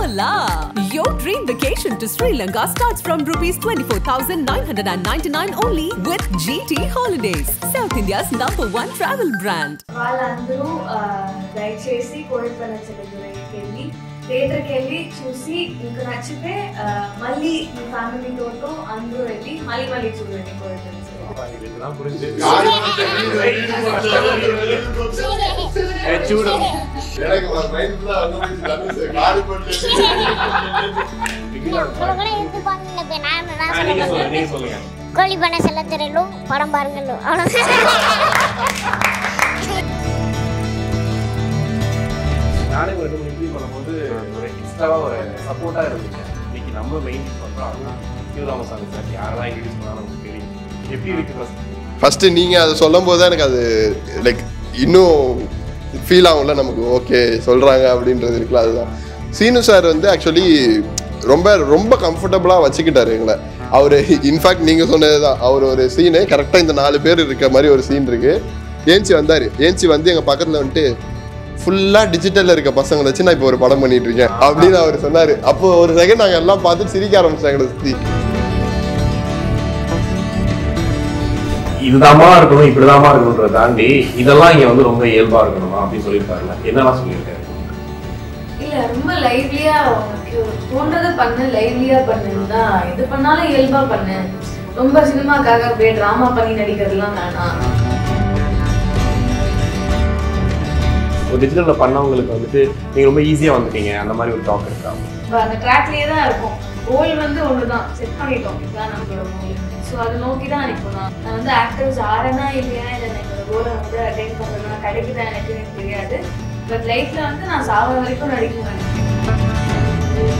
la! Your dream vacation to Sri Lanka starts from rupees 24,999 only with GT Holidays, South India's number one travel brand. వాళ్ళందరూ ఆ, దయచేసి కోడిపల్ల చెల్లెదురైకి వెళ్ళి థియేటర్కి వెళ్ళి చూసి మీకు నచ్చితే ఆ, మళ్ళీ మీ ఫ్యామిలీతో అందరూ వెళ్ళి మళ్ళీ మళ్ళీ చూడండి కోడిపల్ల చెల్లెదురై. இதுதான் புரிஞ்சு ஏய், చూడు எனக்கு ஒரு mind full ஆ வந்து போச்சு, தனுஷ் காடு போட்டு உங்களை கூட எதிர்பார்க்கல இப்ப நான் என்ன ஆ, நீங்க சொல்ல சொல்லுங்க நீங்க சொல்லுங்க கோழி பண்ண செல்ல திரையிலும் படம் பாருங்களும் அவ்வளவுதான் நானே ஒரு ரெண்டு மூணு இன்டர்வியூ பண்ணும்போது ஒரு எக்ஸ்ட்ராவா ஒரு சப்போர்ட்டா இருந்துச்சு இன்னைக்கு நம்ம மெயின் பண்றோம் அதுவும் சிவராமசாமி சார் யாரெல்லாம் இன்ட்ரடியூஸ் பண்ணாலும் நமக்கு தெரியும் எப்படி இருக்கு ஃபர்ஸ்ட் ஃபர்ஸ்ட் நீங்க அதை சொல்லும் போது தான் எனக்கு அது லைக் இன்னும் ஃபீல் ஆகும்ல நமக்கு ஓகே சொல்றாங்க அப்படின்றது இருக்குல்ல அதுதான் சீனு சார் வந்து ஆக்சுவலி ரொம்ப ரொம்ப கம்ஃபர்டபுளாக வச்சுக்கிட்டாரு எங்களை அவர் இன்ஃபேக்ட் நீங்கள் சொன்னது தான் அவர் ஒரு சீனு கரெக்டாக இந்த நாலு பேர் இருக்க மாதிரி ஒரு சீன் இருக்கு ஏஞ்சி வந்தார் ஏஞ்சி வந்து எங்கள் பக்கத்தில் வந்துட்டு ஃபுல்லாக டிஜிட்டலில் இருக்க பசங்களை வச்சு நான் இப்போ ஒரு படம் பண்ணிட்டு இருக்கேன் அப்படின்னு அவர் சொன்னார் அப்போ ஒரு செகண்ட் நாங்கள் எல்லாம் பார்த்து சிரிக்க ஆரம்பிச்சாங்க எங்களை சுற்றி இதுதாமா இருக்கணும் இப்படிதாமா இருக்கணுன்றத தாண்டி இதெல்லாம் இங்க வந்து ரொம்ப இயல்பா இருக்கணுமா அப்படின்னு சொல்லியிருக்காருல்ல என்னெல்லாம் சொல்லியிருக்காரு இல்ல ரொம்ப லைவ்லியா உனக்கு தோன்றதை பண்ணு லைவ்லியா பண்ணுன்னா எது பண்ணாலும் இயல்பா பண்ணு ரொம்ப சினிமாக்காக அப்படியே டிராமா பண்ணி நடிக்கிறதுலாம் வேணாம் ஒரு டிஜிட்டல்ல பண்ணவங்களுக்கு வந்துட்டு நீங்க ரொம்ப ஈஸியா வந்துட்டீங்க அந்த மாதிரி ஒரு டாக் இருக்கா இப்போ அந்த ட்ராக்லயே தான் இருக்கும் கோல் வந்து ஒண்ணுதான் செட் பண்ணிட்டோம் இதுதான் நம்மளோட கோல் ஸோ அதை நோக்கி தான் நிற்போம் நான் வந்து ஆக்டர்ஸ் ஆறனா இல்லையா இல்லை நான் என்னோட கோலை வந்து அட்டைன் பண்ணுறதுனா கிடைக்குதா எனக்கு எனக்கு தெரியாது பட் லைஃப்ல வந்து நான் சாவர வரைக்கும் நடிக்க நினைக்கிறேன்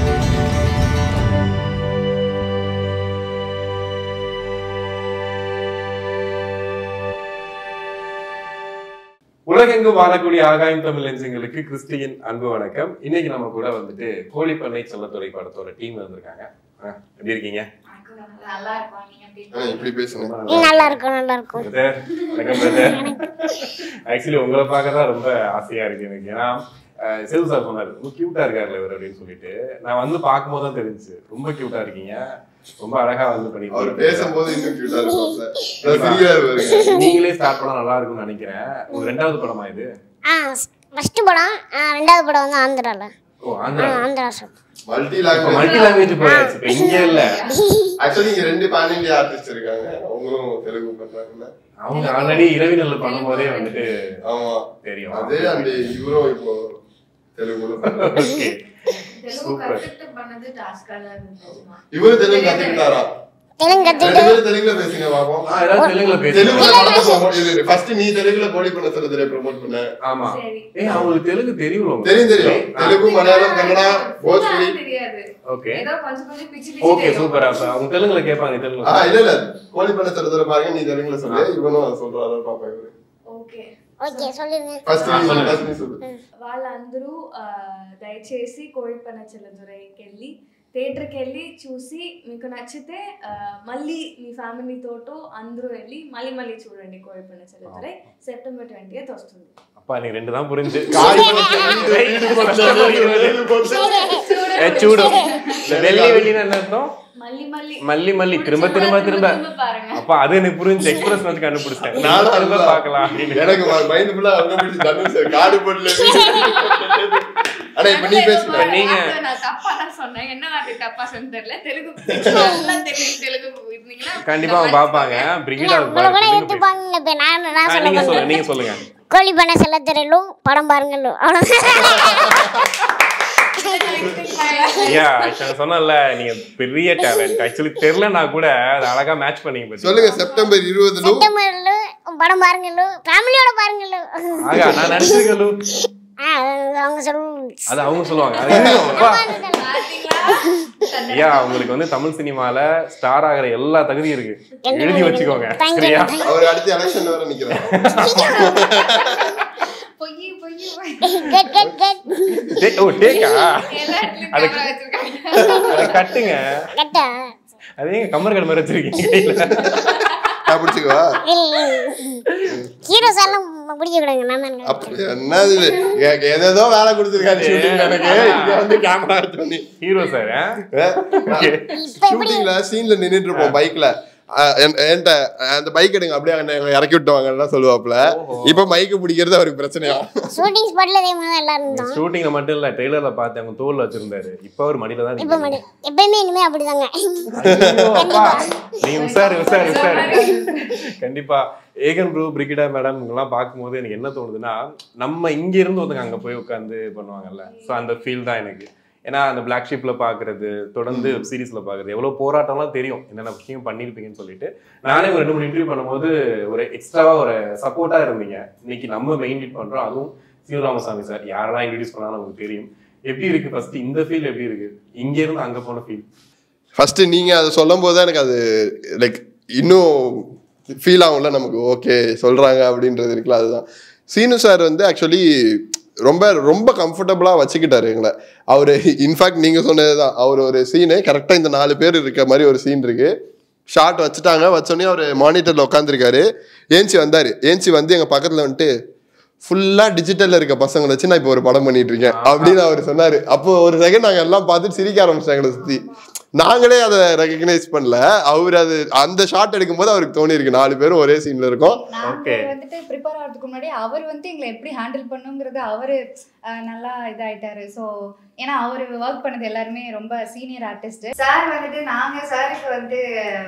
உலகெங்கும் வாழக்கூடிய ஆகாயம் தமிழ் லென்ஸுங்களுக்கு கிறிஸ்டியன் அன்பு வணக்கம் இன்னைக்கு நம்ம கூட வந்துட்டு கோழிப்பண்ணை செல்லத்துறை படத்தோட டீம் வந்திருக்காங்க ஆ, எப்படி இருக்கீங்க நல்லா இருக்கும் நீங்க எப்படி ஆ, இப்படி பேசுங்க நல்லா இருக்கும் நல்லா இருக்கும் Brother, வணக்கம் பிரதர் ஆக்சுவலி உங்களை பார்க்க தான் ரொம்ப ஆசையா இருக்கு எனக்கு ஏன்னா அஹ், செல்வ சார் சொன்னாரு ரொம்ப கியூட்டா இருக்காருல்ல இவர் அப்படின்னு சொல்லிட்டு நான் வந்து பார்க்கும்போது தான் தெரிஞ்சு ரொம்ப கியூட்டா இருக்கீங்க ரொம்ப அழகா வந்து அவர் பண்ணிட்டு பேசும்போது இன்னும் கியூட்டா இருக்கும் சார் சிரிக்கிறாரு பாருங்க நீங்களே ஸ்டார்ட் பண்ணா நல்லா இருக்கும்னு நினைக்கிறேன் ஒரு ரெண்டாவது படமா இது ஆ ஃபர்ஸ்ட் படம் ஆ, ரெண்டாவது படம் வந்து ஆந்திரால ஓ ஆ Andhra Andhra sir multi multi language language போயாச்சு இப்ப இங்க இல்ல ஆக்சுவலி இங்க ரெண்டு பேன் இந்தியா ஆர்டிஸ்ட் இருக்காங்க அவங்களும் தெலுங்கு பண்றாங்கல்ல அவங்க ஆல்ரெடி இரவினல்ல பண்ணும்போதே வந்துட்டு ஆமா தெரியும் அதே அந்த இவரும் இப்போ தெலுங்குல பண்றாரு. Okay Telugu Super. கத்துக்கிட்டு பண்ணது டாஸ்கா தான் இருந்துச்சு இவரு தெலுங்கு கத்துக்கிட்டாரா தெலுங்கு ரெண்டு கத்துட்டு பேரும் தெலுங்குல பேசுங்க பாப்போம் நான் ஏதாவது தெலுங்குல பேசுறேன் தெலுங்குல படத்தை ப்ரோமோட் இது ஃபர்ஸ்ட் நீ தெலுங்குல கோடி பண்ண சொல்றதுல ப்ரோமோட் பண்ண ஆமா சரி ஏய் அவங்களுக்கு தெலுங்கு தெரியும் உங்களுக்கு? தெரியும் தெரியும் தெலுங்கு மலையாளம் கன்னடா போஜ்புரி தெரியாது ஓகே ஏதோ கொஞ்சம் கொஞ்சம் பிச்சு ஓகே பிச்சு சூப்பர் அப்ப அவங்க தெலுங்குல கேட்பாங்க ஆ தெலுங்குல இல்ல இல்ல கோழி பண்ண சொல்றதுல பாருங்க நீ தெலுங்குல சொல்லு இவனும் அதை சொல்றாரு பாப்பா இவரு ఓకే ஓகே சொல்லிருங்க ஃபர்ஸ்ட் ஆ, நீ சொல்லு சொல்லுங்க. first நீ சொல்லு వాళ్ళందరూ ఆ, దయచేసి కోడిపన్న చెల్లదురైకి వెళ్ళి థియేటర్కి వెళ్ళి చూసి మీకు నచ్చితే ఆ, మళ్ళీ మీ ఫ్యామిలీతోటో అందరూ వెళ్ళి మళ్ళీ మళ్ళీ చూడండి కోడిపన్న చెల్లదురై సెప్టెంబర్ ట్వంటీ వస్తుంది அப்பா நீ ரெண்டு தான் புரிஞ்சு காடி பண்ண சொல்லி வீடு போட்டு வீடு போட்டு ஏ, சூடு இந்த வெள்ளி வெள்ளின்னு என்ன அர்த்தம் మళ్ళీ మళ్ళీ மல்லி மல்லி திரும்ப திரும்ப திரும்ப பாருங்க அப்பா அது எனக்கு புரிஞ்சு எக்ஸ்பிரஸ் வந்து கண்டுபிடிச்சேன் நானும் நானும் திரும்ப அதுதான். பார்க்கலாம் அப்படின்னு எனக்கு மைண்ட் ஃபுல்லா அவங்க பிடிச்சி தனுஷ் சார் காடு போட்டுல ஆனா இப்ப நீ பேசுன நீங்க- நான் தப்பா தான் சொன்னேன் என்ன வார்த்தை தப்பா சொன்ன தெரியல தெலுங்கு நல்லா தெலுங்கு தெலுங்கு இருந்தீங்கன்னா கண்டிப்பா அவங்க பாப்பாங்க பிரிகிடா உங்களை கூட எதிர்பார்க்கல இப்ப நான் நான் சொல்ல நீங்க மாட்டேன் சொல்லுங்க நீங்க சொல்லுங்க கோழி பண்ண செல்ல திரையிலும் படம் பாருங்களும் அவ்வளவுதான் ஐயா ஆக்சுவலா சொன்னல நீங்க பெரிய டேலண்ட் ஆக்சுவலி தெரியலனா கூட அதை அழகா மேட்ச் பண்ணீங்க பாத்தீங்களா? சொல்லுங்க செப்டம்பர் இருபதுலும் செப்டம்பர்ல படம் பாருங்களும் ஃபேமிலியோட பாருங்களும் ஆகா நான் நினைச்சிருக்கேன் ஆ அவங்க சொல்லுவாங்க அது அவங்க சொல்லுவாங்க அது இன்னும் அப்பா, ஐயா உங்களுக்கு வந்து தமிழ் சினிமால ஸ்டார் ஆகிற எல்லா தகுதியும் இருக்கு எழுதி வச்சுக்கோங்க Thank you. சரியா அவர் அடுத்து எலெக்ஷன் வர நிக்கிறார் பொய் பொய் கெட் கெட் கெட் டே- ஓ டேக்கா எல்லா இடத்துலயும் அது- camera வச்சிருக்காங்க அதை கட்டுங்க கெட்டா அது எங்க கம்மர் கடை மாதிரி வச்சிருக்கீங்க கையில நான் பிடிச்சிக்கவா ஹீரோ சார்லாம் பிடிக்க கூடாங்க நான் தான் அப்படி என்னது இது எனக்கு ஏதேதோ வேலை கொடுத்துருக்காரு shooting ல எனக்கு இங்க வந்து கேமரா பண்ணி ஹீரோ சார் இப்ப எப்படி ஷூட்டிங்ல சீன்ல நின்னுட்டு இருப்போம் பைக்ல என்கிட்ட அந்த பைக் எடுங்க அப்படியே அங்க இறக்கி விட்டுவாங்கலாம் சொல்லுவாப்ல இப்ப மைக்கு பிடிக்கிறது அவருக்கு பிரச்சனையா ஷூட்டிங் ஸ்பாட்ல இதே மாதிரி தான் எல்லாரும் இருந்தோம் ஷூட்டிங்ல மட்டும் இல்ல ட்ரெய்லர்ல பார்த்தேன் அவங்க தோல்ல வச்சிருந்தாரு இப்ப அவர் மடியில தான் இப்ப மடி எப்பயுமே இனிமே அப்படிதாங்க ஐயோ, அப்பா. நீ உஷாரு உஷாரு உஷாரு கண்டிப்பா ஏகன் ப்ரூ பிரிகிடா மேடம் இவங்கெல்லாம் பார்க்கும்போது எனக்கு என்ன தோணுதுன்னா நம்ம இங்க இருந்து ஒருத்தங்க அங்க போய் உட்காந்து பண்ணுவாங்கல்ல ஸோ அந்த ஃபீல் தான் எனக்கு ஏன்னா அந்த பிளாக் ஷிப்ல பாக்குறது தொடர்ந்து வெப் சீரிஸ்ல பாக்குறது எவ்வளவு போராட்டம்லாம் தெரியும் என்னென்ன விஷயம் பண்ணிருப்பீங்கன்னு சொல்லிட்டு நானே ஒரு ரெண்டு மூணு இன்டர்வியூ பண்ணும்போது ஒரு எக்ஸ்ட்ராவா ஒரு சப்போர்ட்டா இருந்தீங்க இன்னைக்கு நம்ம மெயின் லீட் பண்றோம் அதுவும் சிவராமசாமி சார் யாரெல்லாம் இன்ட்ரடியூஸ் பண்ணாலும் நமக்கு தெரியும் எப்படி இருக்கு ஃபர்ஸ்ட் இந்த ஃபீல் எப்படி இருக்கு இங்க இருந்து அங்க போன ஃபீல் ஃபர்ஸ்ட் நீங்க அதை சொல்லும் போது தான் எனக்கு அது லைக் இன்னும் ஃபீல் ஆகும்ல நமக்கு ஓகே சொல்றாங்க அப்படின்றது இருக்குல்ல அதுதான் சீனு சார் வந்து ஆக்சுவலி ரொம்ப ரொம்ப கம்ஃபர்டபுளாக வச்சுக்கிட்டாரு எங்களை அவர் இன்ஃபேக்ட் நீங்கள் சொன்னது தான் அவர் ஒரு சீனு கரெக்டாக இந்த நாலு பேர் இருக்க மாதிரி ஒரு சீன் இருக்கு ஷார்ட் வச்சுட்டாங்க வச்சோடனே அவர் மானிட்டரில் உட்காந்துருக்காரு ஏஞ்சி வந்தார் ஏஞ்சி வந்து எங்கள் பக்கத்தில் வந்துட்டு ஃபுல்லாக டிஜிட்டலில் இருக்க பசங்களை வச்சு நான் இப்போ ஒரு படம் பண்ணிட்டு இருக்கேன் அப்படின்னு அவர் சொன்னார் அப்போ ஒரு செகண்ட் நாங்கள் எல்லாம் பார்த்துட்டு சிரிக்க ஆரம்பிச்சிட்டாங்க எங்களை சுற்றி நாங்களே அதை ரெகக்னைஸ் பண்ணல அவர் அது அந்த ஷாட் எடுக்கும்போது அவருக்கு தோணி இருக்கு நாலு பேரும் ஒரே சீன்ல இருக்கோம் நாங்க Okay. வந்துட்டு ப்ரிப்பேர் ஆகிறதுக்கு முன்னாடி அவர் வந்து எங்களை எப்படி ஹேண்டில் பண்ணுங்கிறது அவரு அஹ், நல்லா இதாயிட்டாரு ஸோ ஏன்னா அவர் ஒர்க் பண்ணது எல்லாருமே ரொம்ப சீனியர் ஆர்டிஸ்ட் சார் வந்துட்டு நாங்க சாருக்கு வந்து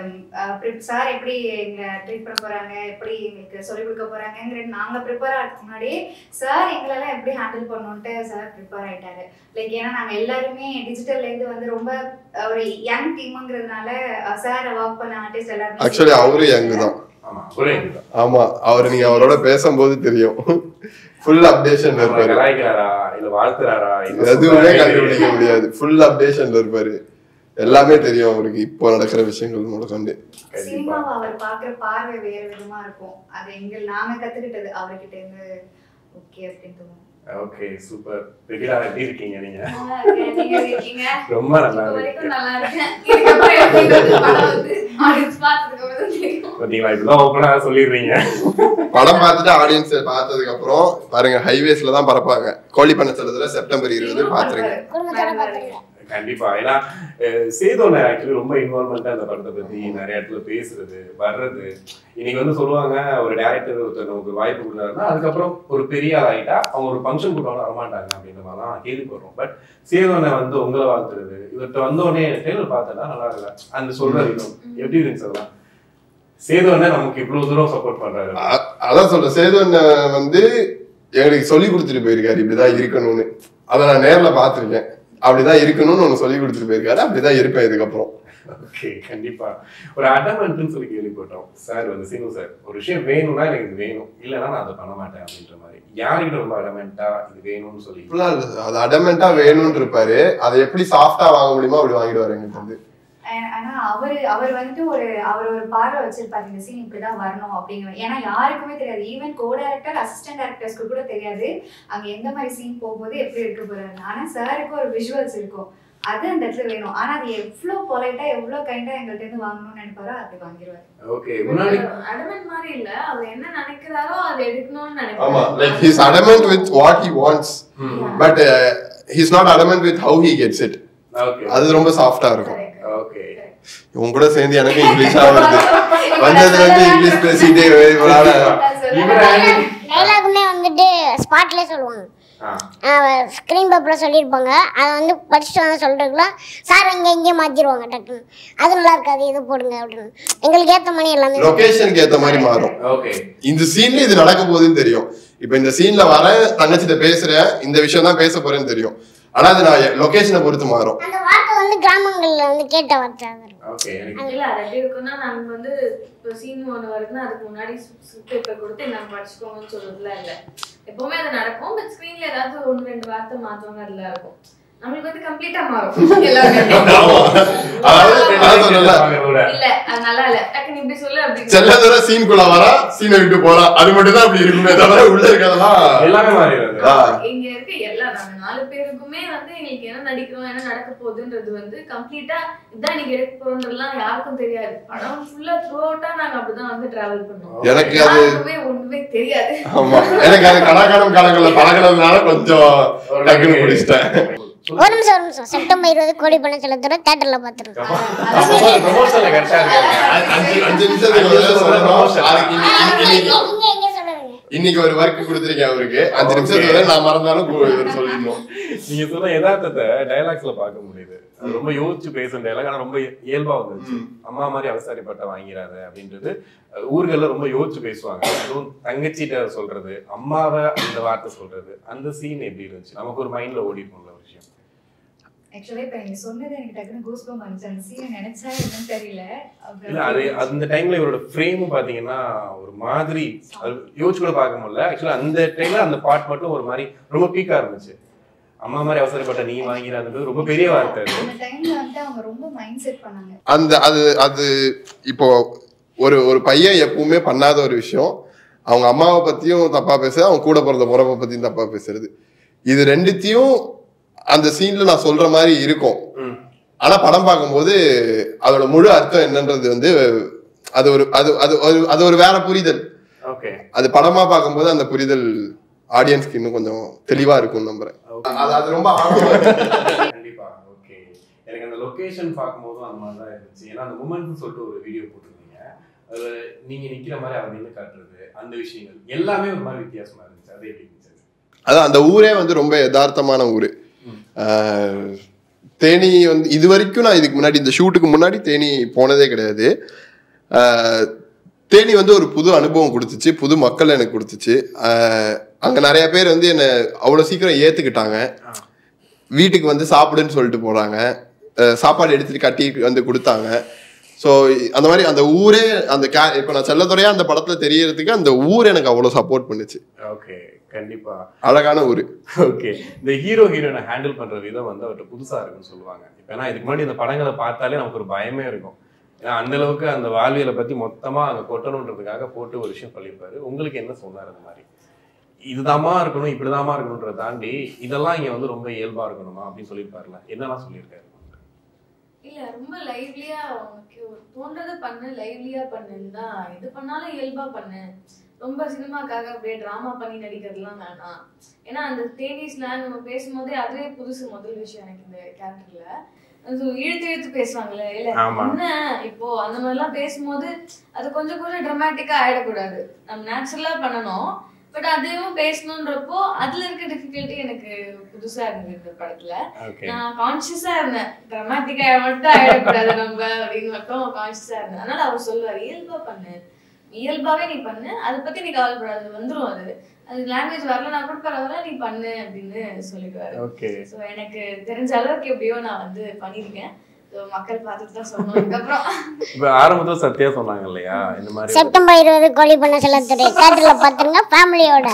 சார் எப்படி எங்களை ட்ரீட் பண்ண போறாங்க எப்படி எங்களுக்கு சொல்லிக் கொடுக்க போறாங்கங்கிறது நாங்க ப்ரிப்பேர் ஆகிறதுக்கு முன்னாடி சார் எங்களெல்லாம் எப்படி ஹேண்டில் பண்ணணுன்ட்டு சார் ப்ரிப்பேர் ஆயிட்டாரு லைக் ஏன்னா நாங்க எல்லாருமே டிஜிட்டல்ல இருந்து வந்து ரொம்ப அஹ், ஒரு யங் டீமுங்கிறதுனால சார் ஒர்க் பண்ண ஆர்டிஸ்ட் எல்லாருமே ஆக்சுவலி அவரு யங் தான் ஆமா ஒரே இதுதான். ஆமா அவர் நீங்க அவரோட பேசும்போது தெரியும் ஃபுல் அப்டேஷன்ல நம்மளை இருப்பாரு கலாய்க்கிறாரா இல்ல வாழ்த்துறாரா இல்ல எதுவுமே சொல்றாரா? கண்டுபிடிக்க முடியாது ஃபுல் அப்டேஷன்ல இருப்பாரு எல்லாமே தெரியும் அவருக்கு இப்போ நடக்கிற விஷயங்கள் முதற்கொண்டு கண்டிப்பா சினிமாவை அவர் பார்க்குற பார்வை வேற விதமா இருக்கும் அது எங்கள் நாங்க கத்துக்கிட்டது அவர்கிட்ட இருந்து ஓகே அப்படின்னு தோணும் ஓகே சூப்பர் ரெகுலரா எப்படி இருக்கீங்க நீங்க நல்லா இருக்கேன். நீங்க எப்படி இருக்கீங்க? ரொம்ப நல்லா இப்ப இருக்கு வரைக்கும் நல்லா இருக்கேன். இதுக்கப்புறம் எப்படி இருக்கு படம் வந்து audience பார்த்ததுக்கு அப்புறம் தான் தெரியும். பாத்தீங்களா இப்படிதான் ஓப்பனா சொல்லிடுறீங்க படம் பார்த்துட்டு ஆடியன்ஸ் பார்த்ததுக்கு அப்புறம் பாருங்க ஹைவேஸ்ல தான் பறப்பாங்க கோழி பண்ணச்சலத்துல செப்டம்பர் இருபது பாத்துருங்க குடும்பத்தோட பார்த்துருங்க கண்டிப்பா ஏன்னா அஹ், சேதோன ஆக்சுவலி ரொம்ப இன்வால்மெண்டா அந்த படத்தை பத்தி நிறைய இடத்துல பேசுறது வர்றது இன்னைக்கு வந்து சொல்லுவாங்க ஒரு டேரக்டர் ஒருத்தர் நமக்கு ஒரு வாய்ப்பு கொடுத்தாருன்னா அதுக்கப்புறம் ஒரு பெரிய ஆள் ஆயிட்டா அவங்க ஒரு ஃபங்க்ஷன் கூட்டாலும் வரமாட்டாங்க அப்படின்ற மாதிரிலாம் கேள்விப்படுறோம் பட் சேதோனை வந்து உங்களை வாழ்த்துறது இவர்கிட்ட வந்தோடனே டெய்லர் பார்த்தா நல்லா இல்ல அந்த சொல்ற விதம் எப்படி இருந்துச்சு அதெல்லாம் சேதோனை நமக்கு இவ்வளவு தூரம் சப்போர்ட் பண்றாரு அ- அதான் சொல்றேன் சேதுவன் வந்து எங்களுக்கு சொல்லி கொடுத்துட்டு போயிருக்காரு இப்படிதான் இருக்கணும்னு அதை நான் நேர்ல பார்த்திருக்கேன் அப்படிதான் இருக்கணும்னு ஒன்று சொல்லி கொடுத்துட்டு போயிருக்காரு அப்படிதான் இருப்பேன் இதுக்கப்புறம் ஓகே கண்டிப்பா ஒரு அடமெண்ட்னு சொல்லி கேள்விப்பட்டோம் சார் வந்து சீனு சார் ஒரு விஷயம் வேணும்னா எனக்கு இது வேணும் இல்லைன்னா நான் அதை பண்ண மாட்டேன் அப்படின்ற மாதிரி யாருக்கிட்ட ரொம்ப அடமெண்டா இது வேணும்னு சொல்லி இப்படிலாம் இல்ல சார். அது அடமெண்டா வேணும்னு இருப்பாரு அதை எப்படி சாஃப்டா வாங்க முடியுமோ அப்படி வாங்கிடுவாரு எங்கிட்ட வந்து ஆ- ஆனா அவரு அவர் வந்துட்டு ஒரு அவர் ஒரு பார்வை வச்சிருப்பாரு இந்த சீன் இப்படிதான் வரணும் அப்படிங்கிற ஏன்னா யாருக்குமே தெரியாது ஈவன் கோ டைரக்டர் அசிஸ்டன்ட் டைரக்டர்ஸ்க்கு கூட தெரியாது அங்க எந்த மாதிரி சீன் போகும்போது எப்படி இருக்க போறாரு ஆனா சாருக்கு ஒரு விஷுவல்ஸ் இருக்கும் அது அந்த இடத்துல வேணும் ஆனா அது எவ்வளவு பொலைட்டா எவ்வளவு கைண்டா எங்கள்ட்ட இருந்து வாங்கணும்னு நினைப்பாரோ அப்படி வாங்கிடுவாரு ஓகே முன்னாடி adamant மாதிரி இல்ல அவர் என்ன நினைக்கிறாரோ அதை எடுக்கணும்னு ஆமா நினைக்கிறாரு like he's adamant with what he wants hmm, but he's not adamant with how he gets it okay அது ரொம்ப சாஃப்டா இருக்கும் ஓகே உங்க கூட சேர்ந்து எனக்கு இங்கிலீஷா வருது வந்ததுல இருந்து இங்கிலீஷ் பேசிட்டே இவரால இவர டைலாகுமே வந்துட்டு ஸ்பாட்லேயே சொல்லுவாங்க ஆ, ஸ்க்ரீன் பேப்பரில் சொல்லியிருப்பாங்க அதை வந்து படிச்சுட்டு வந்து சொல்கிறதுக்குலாம் சார் இங்கே இங்கே மாற்றிடுவாங்க டக்குன்னு அது நல்லா இருக்காது இது போடுங்க அப்படின்னு எங்களுக்கு ஏற்ற மாதிரி எல்லாமே லொகேஷனுக்கு ஏத்த மாதிரி மாறும் ஓகே இந்த சீன்ல இது நடக்க போகுதுன்னு தெரியும் இப்போ இந்த சீன்ல வர தங்கச்சிட்ட பேசுறேன் இந்த விஷயம் தான் பேச போறேன்னு தெரியும் ஆனா அது நான் லொகேஷனை பொறுத்து மாறும் அந்த வார்த்தை வந்து கிராமங்களில் வந்து கேட்ட வார்த்தை அது இருக்கும். ஓகே எனக்கு இல்ல அது எப்படி இருக்குன்னா நாங்க வந்து இப்போ சீன் ஒன்று வருதுன்னா அதுக்கு முன்னாடி ஸ்கிரிப்ட் பேப்பர் கொடுத்து நாங்க படிச்சுக்கோங்கன்னு சொல்றதுலாம் இல்ல எப்பவுமே அது நடக்கும் பட் ஸ்க்ரீன்ல ஏதாவது ஒன்று ரெண்டு வார்த்தை மாத்தவங்க அதுல இருக்கும் நம்மளுக்கு வந்து கம்ப்ளீட்டா மாறும் எல்லாமே அதாவது அதான் சொன்னேன்ல, இல்ல அது நல்லா இல்ல டக்குனு இப்படி சொல்லு அப்படி செல்லதுர சீனுக்குள்ள வரா சீனை விட்டு போறா அது மட்டும் தான் அப்படி இருக்குமே தவிர உள்ள இருக்கதெல்லாம் எல்லாமே மாறிடுது ஆ. இங்க இருக்க எல்லா நாங்க நாலு பேருக்குமே வந்து எங்களுக்கு என்ன நடிக்கிறோம் என்ன நடக்க போகுதுன்றது வந்து கம்ப்ளீட்டா இதான் நீங்க எடுக்க போறோம்ன்றதுலாம் யாருக்கும் தெரியாது படம் ஃபுல்லா த்ரூ அவுட்டா நாங்க அப்படிதான் வந்து டிராவல் பண்ணுவோம் எனக்கு அது யாருக்குமே ஒண்ணுமே தெரியாது ஆமா எனக்கு அது கலாக்காலம் காலங்கள்ல பழகினதுனால கொஞ்சம் டக்குன்னு பிடிச்சிட்டேன் ஒரு நிமிஷம் ஒரு நிமிஷம் செப்டம்பர் இருபது கோடி பண்ண செலுத்துற தேட்டர்ல பாத்துருக்கோம் ப்ரொமோஷன்ல கரெக்டா இருக்கு அஞ்சு அஞ்சு நிமிஷத்துக்கு ஒரு தடவை சொல்லணும். அதுக்கு இன்னைக்கு- இன்னைக்கு- இங்க இங்க சொல்லுங்க இன்னைக்கு ஒரு ஒர்க் கொடுத்துருக்கேன் அவருக்கு அஞ்சு நிமிஷத்துக்கு வரை நான் மறந்தாலும் கு- இவர் சொல்லிடணும் நீங்க சொன்ன யதார்த்தத்தை டைலாக்ஸ்ல பார்க்க முடியுது அது ரொம்ப யோசிச்சு பேசுற டைலாக் ஆனா ரொம்ப இயல்பா வந்துச்சு அம்மா மாதிரி அவசரப்பட்ட வாங்கிறாத அப்படின்றது அஹ், ஊர்கள்ல ரொம்ப யோசிச்சு பேசுவாங்க அதுவும் தங்கச்சிட்ட சொல்றது அம்மாவை அந்த வார்த்தை சொல்றது அந்த சீன் எப்படி இருந்துச்சு நமக்கு ஒரு மைண்ட்ல ஓடி இருக்கும்ல ஒரு விஷயம் ஆக்சுவலா இப்ப நீங்க சொன்னது எனக்கு டக்குனு கூஸ் பம்ப் வந்துச்சு அந்த சீனை நினைச்சா என்னன்னு தெரியல இல்ல அது அந்த டைம்ல இவரோட ஃப்ரேமும் பாத்தீங்கன்னா ஒரு மாதிரி அது யோசிச்சு கூட பார்க்க முடியல ஆக்சுவலா அந்த டைம்ல அந்த பாட் மட்டும் ஒரு மாதிரி ரொம்ப பீக்கா இருந்துச்சு அம்மா மாதிரி அவசரப்பட்ட நீ வாங்கிறான்றது ரொம்ப பெரிய வார்த்தை அது அந்த டைம்ல வந்து அவங்க ரொம்ப மைண்ட் செட் பண்ணாங்க அந்த அது அது இப்போ ஒரு ஒரு பையன் எப்பவுமே பண்ணாத ஒரு விஷயம் அவங்க அம்மாவை பத்தியும் தப்பா பேசுறது அவங்க கூட பிறந்த முறப்பை பத்தியும் தப்பா பேசுறது இது ரெண்டுத்தையும் அந்த சீன்ல நான் சொல்ற மாதிரி இருக்கும் ம். ஆனா படம் பார்க்கும்போது அதோட முழு அர்த்தம் என்னன்றது வந்து அது ஒரு அது அது ஒரு அது ஒரு வேற புரிதல் ஓகே அது படமா பார்க்கும்போது அந்த புரிதல் ஆடியன்ஸ்க்கு இன்னும் கொஞ்சம் தெளிவா இருக்கும்னு நம்புறேன் அது அது ரொம்ப ஆழமா இருக்கு. கண்டிப்பா ஓகே எனக்கு அந்த லொகேஷன் பார்க்கும்போதும் அந்த மாதிரி தான் இருந்துச்சு ஏன்னா அந்த மூமெண்ட்னு சொல்லிட்டு ஒரு வீடியோ போட்டிருந்தீங்க அதுல நீங்க நிக்கிற மாதிரி அவர் நின்று காட்டுறது அந்த விஷயங்கள் எல்லாமே ஒரு மாதிரி வித்தியாசமா இருந்துச்சு அது எப்படி இருந்துச்சு அதான் அந்த ஊரே வந்து ரொம்ப யதார்த்தமான ஊர் ம். தேனி வந்து இது வரைக்கும் நான் இதுக்கு முன்னாடி இந்த ஷூட்டுக்கு முன்னாடி தேனி போனதே கிடையாது ஆஹ், தேனி வந்து ஒரு புது அனுபவம் கொடுத்துச்சு புது மக்கள் எனக்கு கொடுத்துச்சு ஆஹ், அங்க நிறைய பேர் வந்து என்னை அவ்வளோ சீக்கிரம் ஏத்துக்கிட்டாங்க ஆ. வீட்டுக்கு வந்து சாப்பிடுன்னு சொல்லிட்டு போறாங்க ஆஹ், சாப்பாடு எடுத்துட்டு கட்டி வந்து கொடுத்தாங்க ஸோ அந்த மாதிரி அந்த ஊரே அந்த கே இப்போ நான் செல்லத்துறையா அந்த படத்துல தெரியறதுக்கு அந்த ஊர் எனக்கு அவ்வளோ சப்போர்ட் பண்ணுச்சு ஓகே கண்டிப்பா அழகான ஊர் ஓகே இந்த ஹீரோ ஹீரோனை ஹேண்டில் பண்ற விதம் வந்து அவர்கிட்ட புதுசா இருக்குன்னு சொல்லுவாங்க இப்ப ஏன்னா இதுக்கு முன்னாடி இந்த படங்களை பார்த்தாலே நமக்கு ஒரு பயமே இருக்கும் ஏன்னா அந்த அளவுக்கு அந்த வாழ்வியலை பத்தி மொத்தமா அங்க கொட்டணுன்றதுக்காக போட்டு ஒரு விஷயம் சொல்லியிருப்பாரு உங்களுக்கு என்ன சொன்னார் அந்த மாதிரி இதுதாம்மா இருக்கணும் இப்படிதாம்மா இருக்கணுன்றதை தாண்டி இதெல்லாம் இங்க வந்து ரொம்ப இயல்பா இருக்கணுமா அப்படின்னு சொல்லியிருப்பாருல என்னெல்லாம் சொல்லியிருக்காரு இல்ல ரொம்ப லைவ்லியா உனக்கு தோன்றதை பண்ணு லைவ்லியா பண்ணுன்னு தான் எது பண்ணாலும் இயல்பா பண்ணு ரொம்ப சினிமாக்காக அப்படியே டிராமா பண்ணி நடிக்கிறதுலாம் வேணாம் ஏன்னா அந்த தேனி ஸ்லாங் நம்ம பேசும்போதே அதுவே புதுசு முதல் விஷயம் எனக்கு இந்த கேரக்டர்ல அது இழுத்து இழுத்து பேசுவாங்கல்ல இல்ல ஆமா. என்ன இப்போ அந்த மாதிரிலாம் பேசும்போது அது கொஞ்சம் கொஞ்சம் ட்ரமாட்டிக்கா ஆயிடக்கூடாது நம்ம நேச்சுரலா பண்ணணும் பட் அதையும் பேசணுன்றப்போ அதுல இருக்க டிஃபிகல்ட்டி எனக்கு புதுசா இருந்தது இந்த படத்துல ஓகே நான் கான்சியஸா இருந்தேன் ட்ரமாட்டிக்கா மட்டும் ஆயிடக்கூடாது நம்ம அப்படின்னு மட்டும் கான்சியஸா இருந்தேன் அதனால அவர் சொல்லுவார் இயல்பா பண்ணு இயல்பாவே நீ பண்ணு அதை பத்தி நீ கவலைப்படாது வந்துரும் அது அது லாங்குவேஜ் வரலனா கூட பரவாயில்ல நீ பண்ணு அப்படின்னு சொல்லிடுவாரு ஓகே ஸோ எனக்கு தெரிஞ்ச அளவுக்கு எப்படியோ நான் வந்து பண்ணியிருக்கேன் ஸோ மக்கள் பார்த்துட்டு தான் சொல்லணும் அதுக்கப்புறம் இப்ப ஆரம்பத்துல சத்யா சொன்னாங்க இல்லையா இந்த மாதிரி ஒரு- செப்டம்பர் இருபது கோழி பண்ண செலுத்துறை தேட்டர்ல பாத்துருங்க ஃபேமிலியோட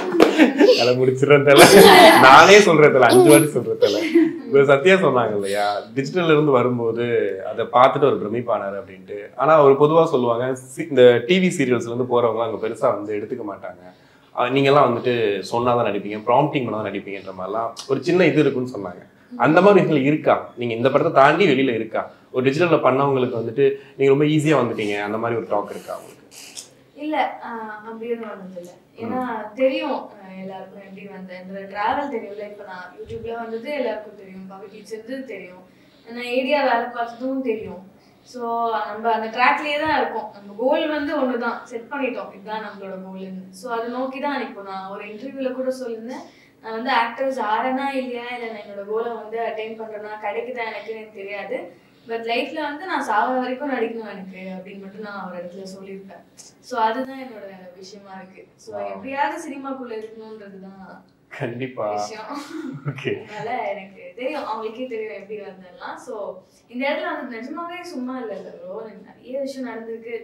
அதை முடிச்சிடறேன் தெரியல நானே சொல்றேன் தெரியல அஞ்சு வாட்டி சொல்றேன் தெரியல இப்ப சத்யா சொன்னாங்க இல்லையா டிஜிட்டல்ல இருந்து வரும்போது அதை பார்த்துட்டு ஒரு பிரமிப்பானார் அப்படின்ட்டு ஆனா அவர் பொதுவா சொல்லுவாங்க சி- இந்த டிவி சீரியல்ஸ்ல இருந்து போறவங்க அங்க பெருசா வந்து எடுத்துக்க மாட்டாங்க அஹ் நீங்கெல்லாம் வந்துட்டு சொன்னாதான் நடிப்பீங்க ப்ராம்ப்டிங் பண்ணாதான் நடிப்பீங்கன்ற மாதிரிலாம் ஒரு சின்ன இது இருக்குன்னு சொன்னாங்க அந்த மாதிரி விஷயங்கள் இருக்கா நீங்க இந்த படத்தை தாண்டி வெளியில இருக்கா ஒரு டிஜிட்டல்ல பண்ணவங்களுக்கு வந்துட்டு நீங்க ரொம்ப ஈஸியா வந்துட்டீங்க அந்த மாதிரி ஒரு டாக் இருக்கா உங்களுக்கு இல்ல ஆஹ் அப்படி எதுவும் வந்தது இல்ல ஏன்னா தெரியும் ஆஹ் எல்லாருக்கும் எப்படி வந்தேன்ற டிராவல் தெரியும்ல இப்ப நான் யூடியூப்ல வந்தது எல்லாருக்கும் தெரியும் பவி டீச்சர்து தெரியும் நான் ஏரியா வேலை பார்த்ததும் தெரியும் ஸோ நம்ம அந்த ட்ராக்லயே தான் இருக்கோம் நம்ம கோல் வந்து ஒண்ணுதான் செட் பண்ணிட்டோம் இதுதான் நம்மளோட கோல்னு ஸோ அதை நோக்கி தான் இப்போ நான் ஒரு இன்டர்வியூல கூட சொல்லியிருந்தேன் நான் வந்து ஆக்டர்ஸ் ஆறேனா இல்லையா இல்லை நான் என்னோட கோலை வந்து அட்டைன் பண்றேனா கிடைக்குதா எனக்கு எனக்கு தெரியாது பட் லைஃப்ல வந்து நான் சாவர வரைக்கும் நடிக்கணும் எனக்கு அப்படின்னு மட்டும் நான் ஒரு இடத்துல சொல்லியிருப்பேன் ஸோ அதுதான் என்னோட விஷயமா இருக்கு ஸோ எப்படியாவது சினிமாக்குள்ள இருக்கணும்ன்றது தான் கண்டிப்பா விஷயம் ஓகே அதனால எனக்கு தெரியும் அவங்களுக்கே தெரியும் எப்படி வந்தெல்லாம் ஸோ இந்த இடத்துல வந்து நிஜமாவே சும்மா இல்லை இல்லை ப்ரோ எனக்கு நிறைய விஷயம் நடந்திருக்கு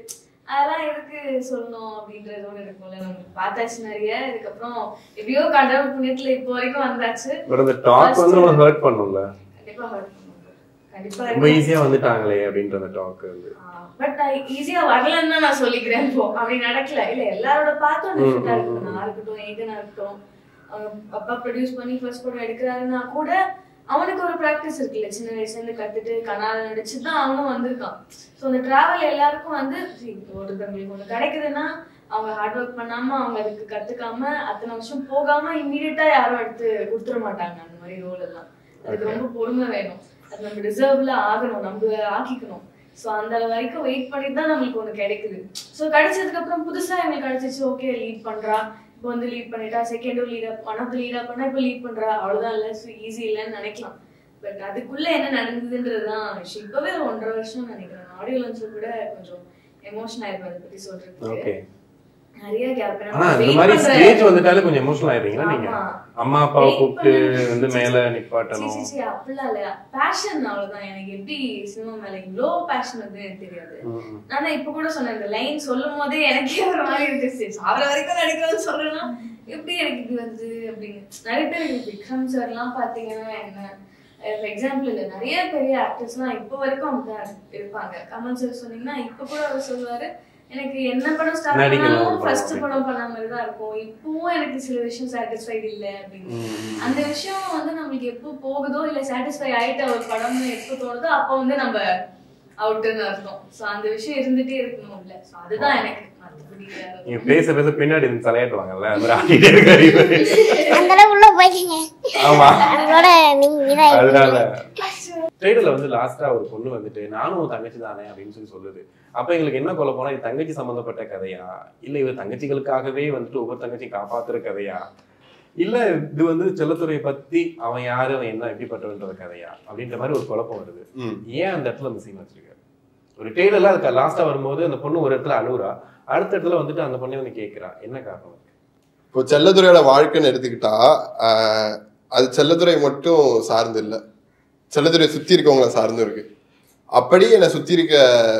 அதெல்லாம் எதுக்கு சொல்லணும் அப்படின்றது ஒன்று இருக்கும்ல நம்ம பார்த்தாச்சு நிறைய இதுக்கப்புறம் எப்படியோ கடவுள் புண்ணியத்துல இப்போ வரைக்கும் வந்தாச்சு பட் அந்த டாக் வந்து நம்ம ஹர்ட் பண்ணும்ல கண்டிப்பா hurt பண்ணும். கண்டிப்பா ரொம்ப ஈஸியா வந்துட்டாங்களே அப்படின்ற அந்த டாக் வந்து பட் ஈஸியா வரலன்னு தான் நான் சொல்லிக்கிறேன் இப்போ அப்படி நடக்கல இல்ல எல்லாரோட பார்த்தும் டிஃப்ரெண்டா இருக்கு நான் இருக்கட்டும் ஏகனா இருக்கட்டும் அவன் அப்பா ப்ரொடியூஸ் பண்ணி ஃபர்ஸ்ட் படம் எடுக்கிறாருன்னா கூட அவனுக்கு ஒரு ப்ராக்டிஸ் இருக்குல்ல சின்ன வயசுல இருந்து கத்துட்டு கனால நடிச்சு தான் அவனும் வந்திருக்கான் ஸோ அந்த டிராவல் எல்லாருக்கும் வந்து see, இப்போ ஒருத்தவங்களுக்கு ஒன்று கிடைக்குதுன்னா அவங்க ஹார்ட் ஒர்க் பண்ணாம அவங்க அதுக்கு கத்துக்காம அத்தனை வருஷம் போகாம இம்மீடியட்டா யாரும் எடுத்து கொடுத்துட மாட்டாங்க அந்த மாதிரி ரோல் எல்லாம் அதுக்கு ரொம்ப பொறுமை வேணும் அது நம்ம டிசர்வ்ல ஆகணும் நம்ம ஆக்கிக்கணும் ஸோ அந்த வரைக்கும் வெயிட் பண்ணி தான் நம்மளுக்கு ஒன்று கிடைக்குது ஸோ கிடைச்சதுக்கு அப்புறம் புதுசா எங்களுக்கு கிடைச்சிச்சு ஓகே லீட் பண்றா இப்போ வந்து லீட் பண்ணிட்டா செகண்டும் lead up one of lead up பண்ணா இப்போ லீட் பண்றா அவ்வளவுதான் இல்லை ஸோ ஈஸி இல்லைன்னு நினைக்கலாம் பட் அதுக்குள்ள என்ன நடந்ததுன்றது தான் விஷயம் இப்பவே ஒரு ஒன்றரை வருஷம் நினைக்கிறேன் ஆடியோ லான்ச்ல கூட கொஞ்சம் எமோஷன் ஆயிருப்பேன் அதை பத்தி சொல்றதுக்கு ஓகே நிறைய கேப் ஆனா இந்த மாதிரி ஸ்டேஜ் வந்துட்டாலே கொஞ்சம் எமோஷனல் ஆயிடுறீங்களா நீங்க ஆமா. அம்மா அப்பாவை Wait கூப்பிட்டு பண்ணு. வந்து மேல சி, நிப்பாட்டணும் சி, சி, அப்படிலாம் இல்ல பேஷன் அவ்வளவுதான் எனக்கு எப்படி சினிமா மேல இவ்வளோ பேஷன் வந்து எனக்கு தெரியாது ம். ஆனா இப்ப கூட சொன்னேன் இந்த லைன் சொல்லும் போதே எனக்கே ஒரு மாதிரி இருந்துச்சு சாவர வரைக்கும் நடிக்கிறதுன்னு சொல்லணும்னா எப்படி எனக்கு இது வந்து அப்படின்னு நிறைய பேர் இருக்கு. விக்ரம் சார் எல்லாம் பாத்தீங்கன்னா என்ன ஃபார் எக்ஸாம்பிள் இல்ல நிறைய பெரிய ஆக்டர்ஸ்லாம் இப்போ வரைக்கும் அப்படிதான் இருப்பாங்க கமல் சார் சொன்னீங்கன்னா இப்ப கூட அவர் சொல்லுவாரு எனக்கு என்ன படம் ஸ்டார்ட் நடிக்கணும் பண்ணாலும் படம் ஃபர்ஸ்ட் அப்படி. படம் பண்ண மாதிரி தான் இருக்கும் இப்பவும் எனக்கு சில விஷயம் சாட்டிஸ்ஃபைடு இல்லை அப்படின்னு ம். அந்த விஷயம் வந்து நம்மளுக்கு எப்போ போகுதோ இல்ல சாட்டிஸ்ஃபை ஆயிட்ட ஒரு படம்னு எப்போ தோணுதோ அப்போ வந்து நம்ம அவுட்டுன்னு அர்த்தம் சோ அந்த விஷயம் இருந்துட்டே இருக்கணும் இல்ல சோ அதுதான் எனக்கு மத்தபடி வேற நீங்க பேச பேச பின்னாடி இருந்து தலையாட்டுவாங்கல்ல அது மாதிரி ஆடிட்டே இருக்காரு இவரு. அந்த அளவு உள்ள போய்க்கிங்க ஆமா அதோட நீங்க இதாயிடுங்க அதனால ட்ரெய்லர்ல வந்து லாஸ்டா ஒரு பொண்ணு வந்துட்டு நானும் உன் தங்கச்சி தானே அப்படின்னு சொல்லி சொல்லுது அப்ப எங்களுக்கு என்ன கொல்ல போனா இது தங்கச்சி சம்பந்தப்பட்ட கதையா இல்ல இவர் தங்கச்சிகளுக்காகவே வந்துட்டு ஒவ்வொரு தங்கச்சி காப்பாத்துற கதையா இல்ல இது வந்து செல்லத்துறையை பத்தி அவன் யாரு அவன் என்ன எப்படிப்பட்டவன்ற கதையா அப்படின்ற மாதிரி ஒரு குழப்பம் வருது ம். ஏன் அந்த இடத்துல அந்த சீன் வச்சிருக்காரு ஒரு டெய்லர்ல அதுக்கு லாஸ்டா வரும்போது அந்த பொண்ணு ஒரு இடத்துல அழுகுறா அடுத்த இடத்துல வந்துட்டு அந்த பொண்ணை வந்து கேக்குறா என்ன காரணம் இப்போ செல்லத்துறையோட வாழ்க்கைன்னு எடுத்துக்கிட்டா ஆஹ், அது செல்லத்துறை மட்டும் சார்ந்து இல்லை செல்லத்துறை சுத்தி இருக்கவங்கள சார்ந்தும் இருக்கு அப்படி என்னை சுத்தி இருக்க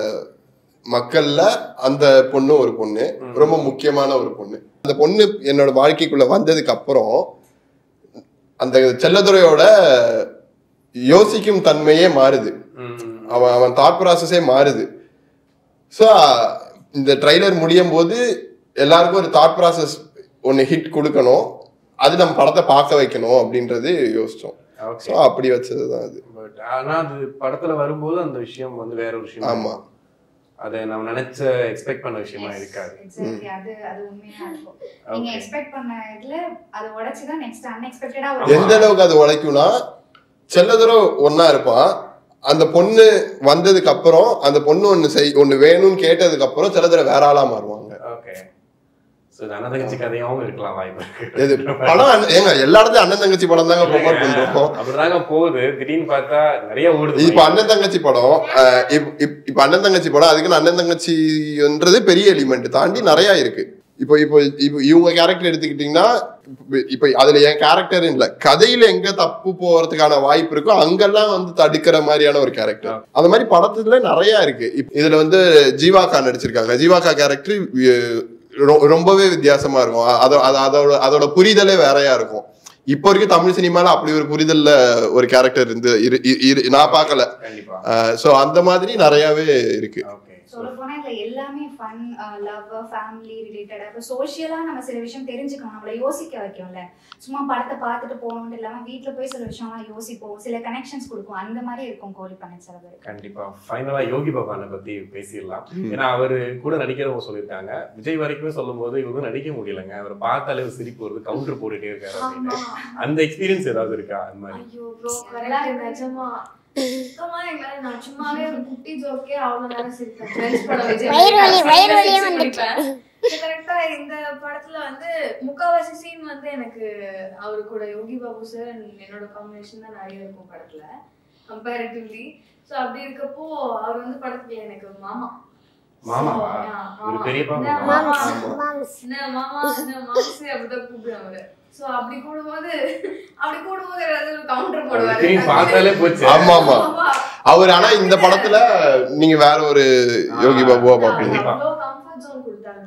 மக்கள்ல அந்த பொண்ணு ஒரு பொண்ணு ரொம்ப முக்கியமான ஒரு பொண்ணு அந்த பொண்ணு என்னோட வாழ்க்கைக்குள்ள வந்ததுக்கு அப்புறம் அந்த செல்லத்துறையோட யோசிக்கும் தன்மையே மாறுது ம், அவன் அவன் தாட் ப்ராசஸே மாறுது ஸோ இந்த ட்ரைலர் முடியும் போது எல்லாருக்கும் ஒரு தாட் ப்ராசஸ் ஒன்று ஹிட் கொடுக்கணும் அது நம்ம படத்தை பார்க்க வைக்கணும் அப்படின்றது யோசிச்சோம் ஓகே ஸோ அப்படி வச்சது தான் அது பட் ஆனா அது படத்துல வரும்போது அந்த விஷயம் வந்து வேற ஒரு விஷயம் ஆமா. அதை நம்ம நினைச்ச எக்ஸ்பெக்ட் பண்ண விஷயமா இருக்காது எக்ஸாக்ட்லி அது அது உண்மையா இருக்கும் நீங்க Okay. எக்ஸ்பெக்ட் பண்ண இதுல அது உடைச்சு தான் நெக்ஸ்ட் அன்எக்ஸ்பெக்டடா எந்த அளவுக்கு அது உழைக்கும்னா செல்லதூரம் ஒண்ணா இருப்பான் அந்த பொண்ணு வந்ததுக்கு அப்புறம் அந்த பொண்ணு ஒண்ணு செய் ஒண்ணு வேணும்னு கேட்டதுக்கு அப்புறம் செல்லதுரை வேற ஆளா மாறுவாங்க ஓகே சோ இது அண்ணன் கதையாவும் இருக்கலாம் வாய்ப்பு இருக்கு இது படம் அண்ணன்- ஏங்க எல்லா இடத்துலயும் அண்ணன் தங்கச்சி படம் தாங்க ப்ரொமோட் பண்றோம் அப்படிதாங்க போகுது திடீர்னு பார்த்தா நிறைய ஓடுது இப்ப அண்ணன் தங்கச்சி படம் அஹ் இப்- இப்- இப்ப அண்ணன் தங்கச்சி படம் அதுக்குன்னு அண்ணன் தங்கச்சின்றது பெரிய எலிமெண்ட் தாண்டி நிறைய இருக்கு இப்போ இப்போ இப்போ இவங்க கேரக்டர் எடுத்துக்கிட்டீங்கன்னா இப்ப- இப்ப அதுல என் கேரக்டர் இல்ல கதையில எங்க தப்பு போறதுக்கான வாய்ப்பு இருக்கோ அங்கெல்லாம் வந்து தடுக்கிற மாதிரியான ஒரு கேரக்டர் அந்த மாதிரி படத்துல நிறைய இருக்கு இப்ப இதுல வந்து ஜீவாக்கா நடிச்சிருக்காங்க ஜீவாக்கா கேரக்டர் ரொம்பவே வித்தியாசமா இருக்கும் அ- அதோ- அது- அதோட அதோட புரிதலே வேறையா இருக்கும் இப்போ வரைக்கும் தமிழ் சினிமால அப்படி ஒரு புரிதல்ல ஒரு கேரக்டர் இருந்து இரு- இரு- இரு- நான் பார்க்கல கண்டிப்பா சோ அந்த மாதிரி நிறையவே இருக்கு ஓகே சொல்ல போனா இதுல எல்லாமே ஃபன் லவ் ஃபேமிலி ரிலேட்டடா இப்போ சோஷியலா நம்ம சில விஷயம் தெரிஞ்சுக்கணும் நம்மள யோசிக்க வைக்கும்ல சும்மா படத்தை பார்த்துட்டு போகணும்னு இல்லாம வீட்ல போய் சில விஷயம்லாம் யோசிப்போம் சில கனெக்ஷன்ஸ் கொடுக்கும் அந்த மாதிரி இருக்கும் கோழி பண்ண சில பேர் கண்டிப்பா ஃபைனலா யோகி பகவானை பத்தி பேசிடலாம் ஏன்னா அவரு கூட நடிக்கிறவங்க சொல்லியிருக்காங்க விஜய் வரைக்குமே சொல்லும் போது இவங்க நடிக்க முடியலங்க அவரை பார்த்தாலே ஒரு சிரிப்பு வருது கவுண்டர் போட்டுட்டே இருக்காரு அப்படின்னு அந்த எக்ஸ்பீரியன்ஸ் ஏதாவது இருக்கா அந்த மாதிரி ஐயோ ப்ரோ கரெக்ட் நிஜமா சுத்தமா எங்களால நான் சும்மாவே ஒரு குட்டி ஜோக்கே அவ்வளவு நேரம் சிரிப்பேன் ஃப்ரெண்ட்ஸ் படம் விஜய் வயிறு வலி, வயிறு வலியே சிரிச்சு வந்துச்சு. முடிப்பேன். கரெக்டா இந்த படத்துல வந்து முக்காவாசி சீன் வந்து எனக்கு அவரு கூட யோகி பாபு சார் என்னோட காம்பினேஷன் தான் நிறைய இருக்கும் படத்துல கம்பேரிட்டிவ்லி சோ அப்படி இருக்கப்போ அவர் வந்து படத்துல எனக்கு ஒரு மாமா மாமாவா? So, yeah, ஒரு மாமா. பெரியப்பா என்ன மாமா? மாமா மாம்ஸ் என்ன மாமா என்ன மாம்சு அப்படிதான் கூப்பிடுவேன் அவரு சோ அப்படி கூடும்போது அப்படி கூடும்போது ஏதாவது ஒரு கவுண்டர் போடுவாரு திரும்பி பார்த்தாலே போச்சு ஆமா ஆமா அவர் ஆனா இந்த படத்துல நீங்க வேற ஒரு யோகி பாபுவா பாப்பீங்க கண்டிப்பா. அவ்வளோ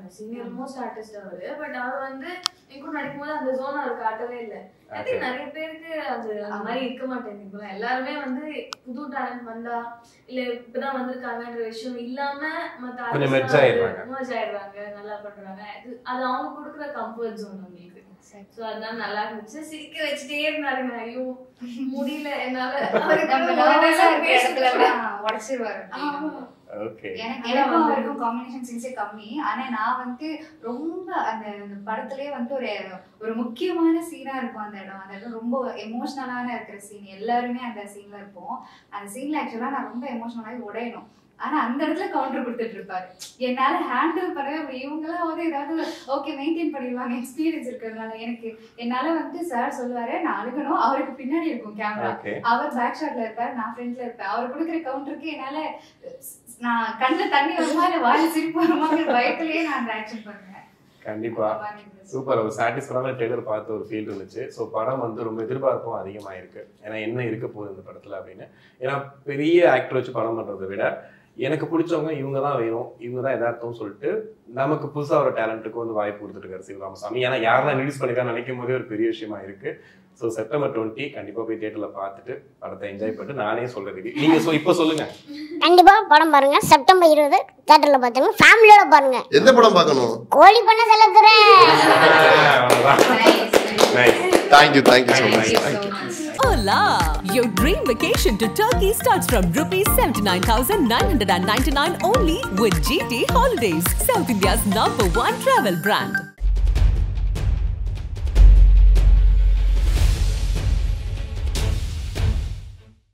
சீனியர் மோஸ்ட் ஆர்டிஸ்ட் அவரு பட் அவர் வந்து என் கூட நடிக்கும்போது அந்த ஜோன் அவர் காட்டவே இல்லை ஐ திங்க் நிறைய பேருக்கு அது அந்த மாதிரி இருக்க மாட்டேங்குது இப்ப எல்லாருமே வந்து புது டேலண்ட் வந்தா இல்ல இப்பதான் வந்திருக்காங்கன்ற விஷயம் இல்லாம மத்த கொஞ்சம் artist merge ஆயிடுறாங்க. வந்து merge ஆயிடுறாங்க நல்லா பண்றாங்க அது அது அவங்க கொடுக்குற கம்ஃபர்ட் ஜோன் உங்களுக்கு சோ அதனால நல்லா இருந்துச்சு சிரிக்க வச்சுட்டே இருந்தாருங்க ஐயோ முடியல என்னால அவருக்கு நம்ம ஒரு nervous ஆ dialogue இருக்க இடத்துல எல்லாம் உடைச்சிருவாரு ஆமா. ஓகே எனக்கு எனக்கும் அவருக்கும் காம்பினேஷன் சீன்ஸே கம்மி ஆனா நான் வந்து ரொம்ப அந்த அந்த படத்திலே வந்து ஒரு ஒரு முக்கியமான சீனா இருக்கும் அந்த இடம் அந்த இடம் ரொம்ப எமோஷனலான இருக்கிற சீன் எல்லாருமே அந்த சீன்ல இருப்போம் அந்த சீன்ல ஆக்சுவலா நான் ரொம்ப எமோஷனலாகி உடையணும் ஆனா அந்த இடத்துல கவுண்டர் கொடுத்துட்டு இருப்பாரு என்னால ஹேண்டில் பண்ணவே முடியும் இவங்கெல்லாம் வந்து ஏதாவது ஓகே மெயின்டைன் பண்ணிடுவாங்க எக்ஸ்பீரியன்ஸ் இருக்கிறதுனால எனக்கு என்னால வந்து சார் சொல்லுவாரு நான் அழுகணும் அவருக்கு பின்னாடி இருக்கும் கேமரா ஓகே அவர் பேக் ஷாட்ல இருப்பார் நான் ஃப்ரண்ட்ல இருப்பேன் அவர் கொடுக்குற கவுண்டருக்கு என்னால நான் கண்ணுல தண்ணி வருமா இல்ல வாயில சிரிப்பு வருமாங்கிற பயத்திலேயே நான் அந்த ஆக்ஷன் பண்ணுவேன் கண்டிப்பா சூப்பர் ஒரு சாட்டிஸ்ஃபைடான ட்ரெய்லர் பார்த்து ஒரு ஃபீல் இருந்துச்சு ஸோ படம் வந்து ரொம்ப எதிர்பார்ப்பும் அதிகமாக இருக்கு ஏன்னா என்ன இருக்க போகுது இந்த படத்துல அப்படின்னு ஏன்னா பெரிய ஆக்டர் வச்சு படம் பண்றதை விட எனக்கு பிடிச்சவங்க இவங்க தான் வேணும் இவங்க தான் எதார்த்தம் சொல்லிட்டு நமக்கு புதுசா ஒரு டேலண்ட்டுக்கு வந்து வாய்ப்பு கொடுத்துட்டு இருக்காரு சிவராமசாமி ஏன்னா யாரெல்லாம் ரிலீஸ் பண்ணிருக்கான்னு நினைக்கும் போதே ஒரு பெரிய விஷயமா இருக்கு ஸோ செப்டம்பர் டுவெண்ட்டி கண்டிப்பா போய் தியேட்டர்ல பார்த்துட்டு படத்தை என்ஜாய் பண்ணிட்டு நானே சொல்றது நீங்க சொ- இப்போ சொல்லுங்க கண்டிப்பா படம் பாருங்க செப்டம்பர் இருபது தேட்டர்ல பாத்துங்க ஃபேமிலியோட பாருங்க எந்த படம் பார்க்கணும் கோழி பண்ண செல்லத்துறேன் nice thank you thank you so much Thank you so much. Hola! Your dream vacation to Turkey starts from rupees 79,999 only with GT Holidays, South India's number one travel brand.